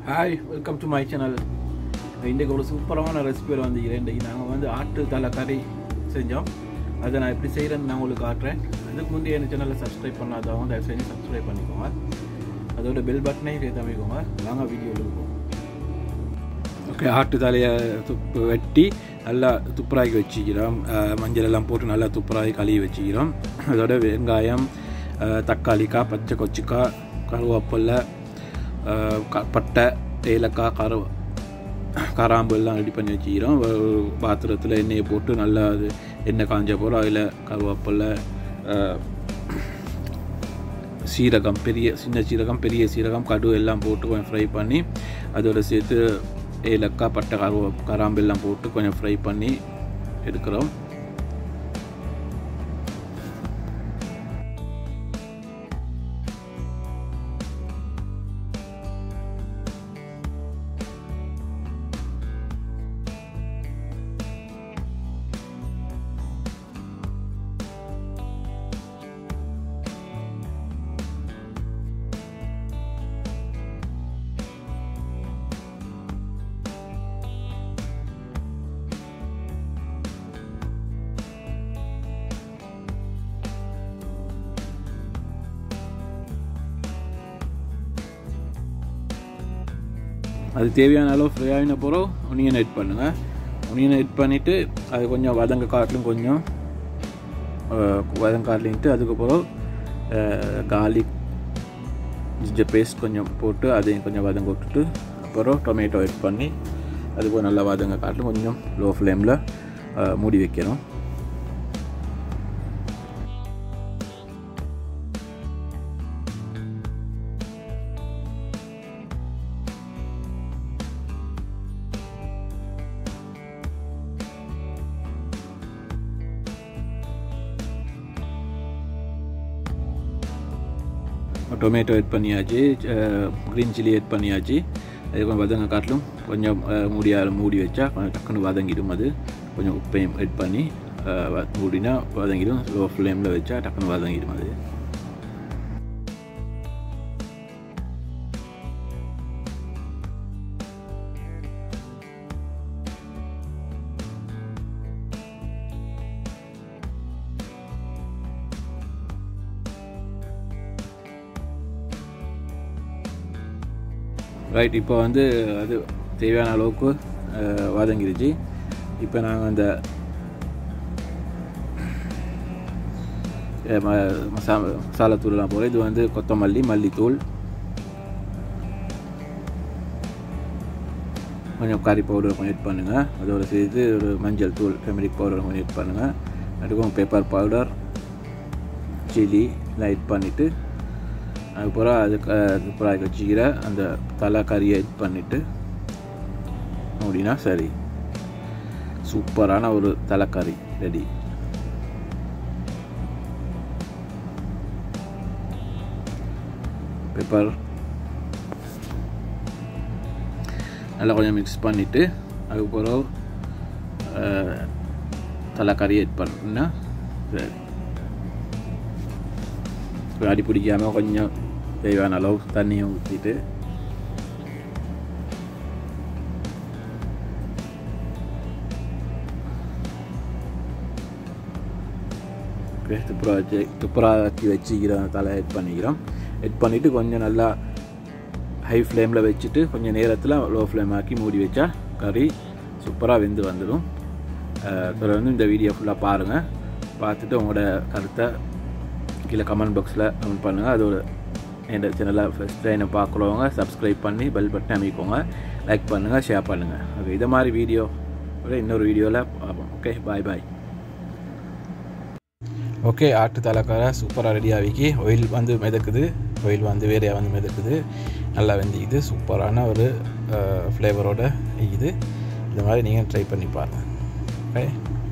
hi welcome to my channel இன்றைக்கு ஒரு சூப்பரான ரெசிபியில் வந்து இன்றைக்கு நாங்கள் வந்து ஆட்டு தலை கறி செஞ்சோம் அதை நான் எப்படி செய்கிறேன்னு நான் உங்களுக்கு காட்டுறேன் அதுக்கு முந்தைய என் சேனலை சப்ஸ்கிரைப் பண்ணாதவங்க தயவு செஞ்சு சப்ஸ்கிரைப் பண்ணிக்கோங்க அதோட பெல் பட்டனையும் சேர்த்து அமைக்கோங்க வாங்க வீடியோவில் போவோம் ஓகே ஆட்டு தலையை துப்பு வெட்டி நல்லா துப்புராக்கி வச்சுக்கிறோம் அஹ், மஞ்சள் எல்லாம் போட்டு நல்லா துப்புராகி கழுவி வச்சுக்கிறோம் அதோட வெங்காயம் அஹ், தக்காளிக்காய் பச்சை கொச்சிக்காய் கருவேப்பில்லை அஹ், க- பட்டை ஏலக்காய் கரு கராம்பு எல்லாம் ரெடி பண்ணி வச்சுக்கிறோம் ஒரு பாத்திரத்தில் எண்ணெயை போட்டு நல்லா அது எண்ணெய் காஞ்ச போல் அதில் கருவேப்பில்லை அஹ், சீரகம் பெரிய சின்ன சீரகம் பெரிய சீரகம் கடு எல்லாம் போட்டு கொஞ்சம் ஃப்ரை பண்ணி அதோட சேர்த்து ஏலக்காய் பட்டை கருவ கராம்பு எல்லாம் போட்டு கொஞ்சம் ஃப்ரை பண்ணி எடுக்கிறோம் அது தேவையான அளவு ஃப்ரை ஆகின பிறகு ஒனியன் எட் பண்ணுங்கள் ஒனியன் எட் பண்ணிவிட்டு அது கொஞ்சம் வதங்க காட்டிலும் கொஞ்சம் அஹ், வதங்க காட்டிலிட்டு அதுக்கப்புறம் கார்லிக் ஜிஞ்சர் பேஸ்ட் கொஞ்சம் போட்டு அதையும் கொஞ்சம் வதங்க விட்டுட்டு அப்புறம் டொமேட்டோ எட் பண்ணி அதுக்கு நல்லா வதங்க காட்டிலும் கொஞ்சம் லோ ஃப்ளேமில் மூடி வைக்கணும் டொமேட்டோ எட் பண்ணியாச்சு க்ரீன் சில்லி எட் பண்ணியாச்சு அது கொஞ்சம் வதங்க காட்டிலும் கொஞ்சம் அஹ், மூடியா மூடி வச்சா கொஞ்சம் டக்குன்னு வதங்கிடும் அது கொஞ்சம் உப்பையும் எட் பண்ணி அஹ், வ- மூடினா வதங்கிடும் லோ ஃப்ளேமில் வச்சா டக்குன்னு வதங்கிடும் அது ரைட் இப்போ வந்து அது தேவையான அளவுக்கு அஹ், வதங்கிருச்சு இப்போ நாங்கள் அந்த அஹ், ம- மசா மசாலாத்தூள்லாம் போகிறோம் இது வந்து கொத்தமல்லி மல்லித்தூள் கொஞ்சம் கறி பவுடர் கொஞ்சம் எட் பண்ணுங்கள் அதோட சேர்த்து ஒரு மஞ்சள் தூள் டெமரிக் பவுடர் கொஞ்சம் எட் பண்ணுங்கள் அதுக்கும் பெப்பர் பவுடர் சில்லி எல்லாம் எட் பண்ணிவிட்டு அதுக்கப்புறம் அதுக்கு அதுக்கப்புறம் வச்சுக்கிற அந்த தலை கறியை எட் பண்ணிவிட்டு அப்படின்னா சரி சூப்பரான ஒரு தலைக்கறி ரெடி பெப்பர் நல்லா கொஞ்சம் மிக்ஸ் பண்ணிவிட்டு அதுக்கப்புறம் அஹ், தலைக்கறியை எட் பண்ணா சரி அடி பிடிக்காமல் கொஞ்சம் தேவையான அளவு தண்ணியை ஊற்றிட்டு துப்புரா வச்சு துப்புராக்கி வச்சுக்கிறோம் தலை எட் பண்ணிக்கிறோம் எட் பண்ணிவிட்டு கொஞ்சம் நல்லா ஹை ஃப்ளேமில் வச்சுட்டு கொஞ்சம் நேரத்தில் லோ ஃப்ளேம் ஆக்கி மூடி வச்சா கறி சூப்பராக வெந்து வந்துடும் தொடர்ந்து இந்த வீடியோ ஃபுல்லாக பாருங்கள் பார்த்துட்டு உங்களோட கருத்தை கீழே கமெண்ட் பாக்ஸில் கமெண்ட் பண்ணுங்கள் அதோட என் சேனலை ஃபஸ்ட் டைம் பார்க்குறவங்க சப்ஸ்கிரைப் பண்ணி பெல் பட்டன் அமைக்கோங்க லைக் பண்ணுங்கள் ஷேர் பண்ணுங்கள் ஓகே இதை மாதிரி வீடியோ இன்னொரு வீடியோவில் பார்ப்போம் ஓகே பாய் பாய் ஓகே ஆட்டு தலைக்கார சூப்பராக ரெடி ஆகிக்கி ஒயில் வந்து மிதக்குது ஒயில் வந்து வேறையாக வந்து மிதக்குது நல்லா வெந்திக்குது சூப்பரான ஒரு ஃப்ளேவரோட இது இந்த மாதிரி நீங்கள் ட்ரை பண்ணி பாருங்கள் ஓகே